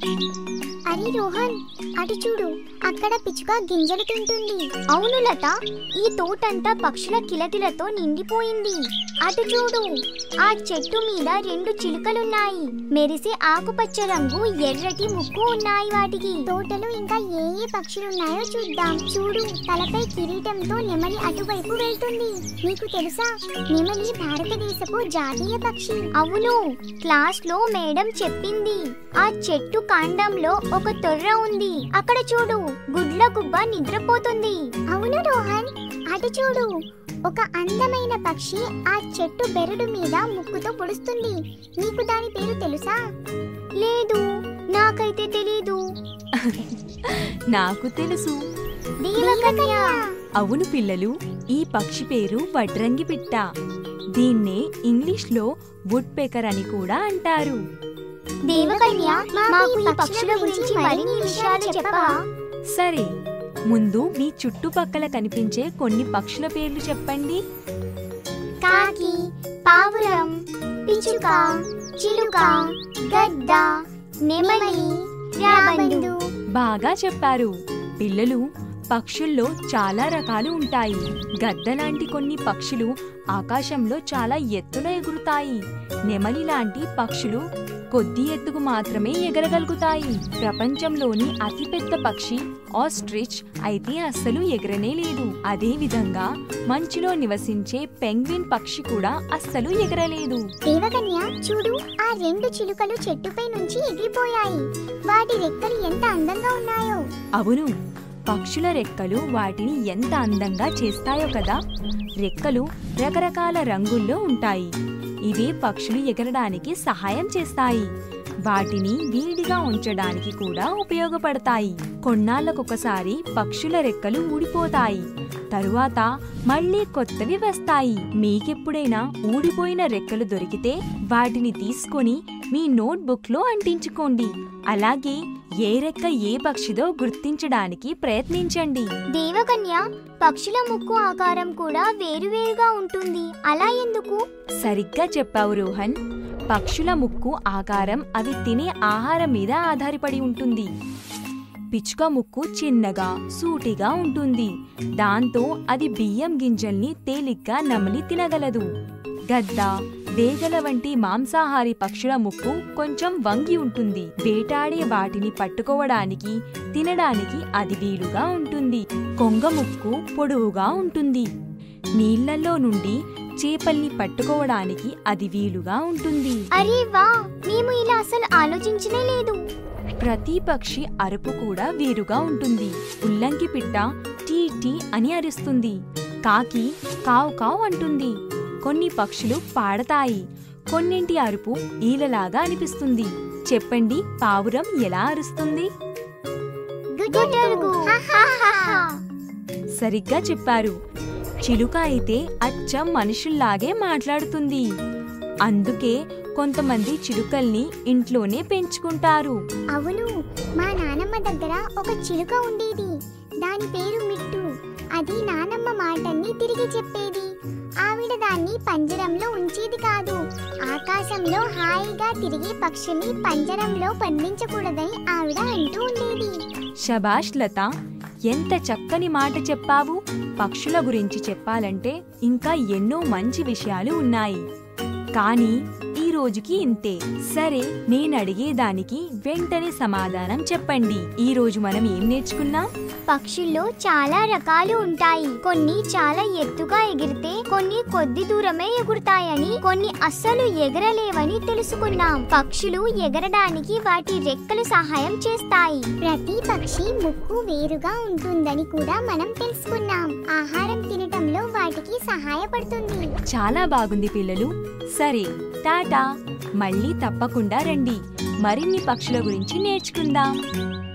అరే రోహన్ అటు చూడు అక్కడ పిచ్చుక గింజలు తింటుంది అవును లత ఈ తోటంతా పక్షుల కిలకిలతో నిండిపోయింది అటు చూడు ఆ చెట్టు మీద రెండు చిలుకలున్నాయి మెరిసే ఆకుపచ్చ రంగు ఎర్రటి ముక్కు ఉన్నాయి వాటికి తోటలో ఇంకా ఏ ఏ పక్షులున్నాయో చూద్దాం చూడు తలపై కిరీటంతో నెమలి అటువైపు వెళ్తుంది నీకు తెలుసా నెమలి భారతదేశపు జాతీయ పక్షి అవును క్లాస్ లో మేడం చెప్పింది ఆ చెట్టు కాండంలో ఒక తొర్ర ఉంది అక్కడ చూడు గుడ్ల గుబ్బ నిద్రపోతుంది అవును రోహన్ అటు చూడు ఒక అందమైన పక్షి ఆ చెట్టు బెరడు మీద ముక్కుతో పొడుస్తుంది నీకు దాని పేరు తెలుసా లేదు నాకైతే తెలీదు నాకు తెలుసు దేవకన్య అవును పిల్లలు ఈ పక్షి పేరు వడ్రంగి పిట్ట దీన్నే ఇంగ్లీష్లో వుడ్ పెకర్ అని కూడా అంటారు దేవకన్య మాకు ఈ పక్షుల గురించి మరిన్ని విషయాలు చెప్పవా సరే ముందు మీ చుట్టుపక్కల కనిపించే కొన్ని పక్షుల పేర్లు చెప్పండి కాకి పావురం పిచ్చుక చిలుక గద్ద నెమలి రాబందు బాగా చెప్పారు పిల్లలు పక్షుల్లో చాలా రకాలు ఉంటాయి గద్ద లాంటి కొన్ని పక్షులు ఆకాశంలో చాలా ఎత్తున ఎగురుతాయి నెమలి లాంటి పక్షులు కొద్ది ఎత్తుకు మాత్రమే ఎగరగలుగుతాయి ప్రపంచంలోని అతిపెద్ద పక్షి ఆస్ట్రిచ్ అయితే అస్సలు ఎగరనే లేదు అదే విధంగా మంచులో నివసించే పెంగ్విన్ పక్షి కూడా అస్సలు ఎగరలేదు దేవకన్య చూడు ఆ రెండు చిలుకలు చెట్టుపై నుంచి ఎగిరిపోయాయి వాటి రెక్కలు ఎంత అందంగా ఉన్నాయో అవును పక్షుల రెక్కలు వాటిని ఎంత అందంగా చేస్తాయో కదా రెక్కలు రకరకాల రంగుల్లో ఉంటాయి ఇవే పక్షులు ఎగరడానికి సహాయం చేస్తాయి వాటిని వీడిగా ఉంచడానికి కూడా ఉపయోగపడతాయి కొన్నాళ్ళకొకసారి పక్షుల రెక్కలు ఊడిపోతాయి తరువాత మళ్ళీ కొత్తవి వస్తాయి మీకెప్పుడైనా ఊడిపోయిన రెక్కలు దొరికితే వాటిని తీసుకొని మీ నోట్బుక్లో అంటించుకోండి అలాగే ఏ రెక్క ఏ పక్షిదో గుర్తించడానికి ప్రయత్నించండి దేవకన్య పక్షుల ముక్కు ఆకారం కూడా వేరువేరుగా ఉంటుంది అలా ఎందుకు సరిగ్గా చెప్పావు రోహన్ పక్షుల ముక్కు ఆకారం అవి తినే ఆహారం మీద ఆధారపడి ఉంటుంది పిచ్చుక ముక్కు చిన్నగా సూటిగా ఉంటుంది దాంతో అది బియ్యం గింజల్ని తేలిగ్గా నమిలి తినగలదు గద్ద డేగల వంటి మాంసాహారి పక్షుల ముక్కు కొంచెం వంగి ఉంటుంది వేటాడే వాటిని పట్టుకోవడానికి తినడానికి అది వీలుగా ఉంటుంది కొంగ ముక్కు పొడవుగా ఉంటుంది నీళ్లలో నుండి చేపల్ని పట్టుకోవడానికి అది వీలుగా ఉంటుంది అరే వా మేము ఇలా అసలు ఆలోచించనే లేదు ప్రతి పక్షి అరుపు కూడా వేరుగా ఉంటుంది ఉల్లంకి పిట్ట టీ టీ అని అరుస్తుంది కాకి కావు కావు అంటుంది కొన్ని పక్షులు పాడతాయి కొన్నింటి అరుపు ఈలలాగా అనిపిస్తుంది చెప్పండి పావురం ఎలా అరుస్తుంది గుడ్డెడుగు. హాహాహా. సరిగ్గా చెప్పారు చిలుక అయితే అచ్చం మనుషుల్లాగే మాట్లాడుతుంది అందుకే కొంతమంది చిలుకల్ని ఇంట్లోనే పెంచుకుంటారు అవును మా నానమ్మ దగ్గర ఒక చిలుక ఉండేది దాని పేరు మిట్టు అది నానమ్మ మాటల్ని తిరిగి చెప్పేది ఆవిడ దాన్ని పంజరంలో ఉంచేది కాదు ఆకాశంలో హాయిగా తిరిగే పక్షుల్ని పంజరంలో బంధించకూడదని ఆవిడ అంటూ ఉండేది శబాష్ లత ఎంత చక్కని మాట చెప్పావు పక్షుల గురించి చెప్పాలంటే ఇంకా ఎన్నో మంచి విషయాలు ఉన్నాయి కానీ ఈ రోజుకి ఇంతే సరే నేను అడిగేదానికి వెంటనే సమాధానం చెప్పండి ఈ రోజు మనం ఏం నేర్చుకున్నాం పక్షుల్లో చాలా రకాలు ఉంటాయి కొన్ని చాలా ఎత్తుగా ఎగిరితే కొన్ని కొద్ది దూరమే ఎగురుతాయని కొన్ని అస్సలు ఎగరలేవని తెలుసుకున్నాం పక్షులు ఎగరడానికి వాటి రెక్కలు సహాయం చేస్తాయి ప్రతి పక్షి ముక్కు వేరుగా ఉంటుందని కూడా మనం తెలుసుకున్నాం ఆహారం తినటంలో వాటికి సహాయపడుతుంది చాలా బాగుంది పిల్లలు సరే టాటా మళ్ళీ తప్పకుండా రండి మరిన్ని పక్షుల గురించి నేర్చుకుందాం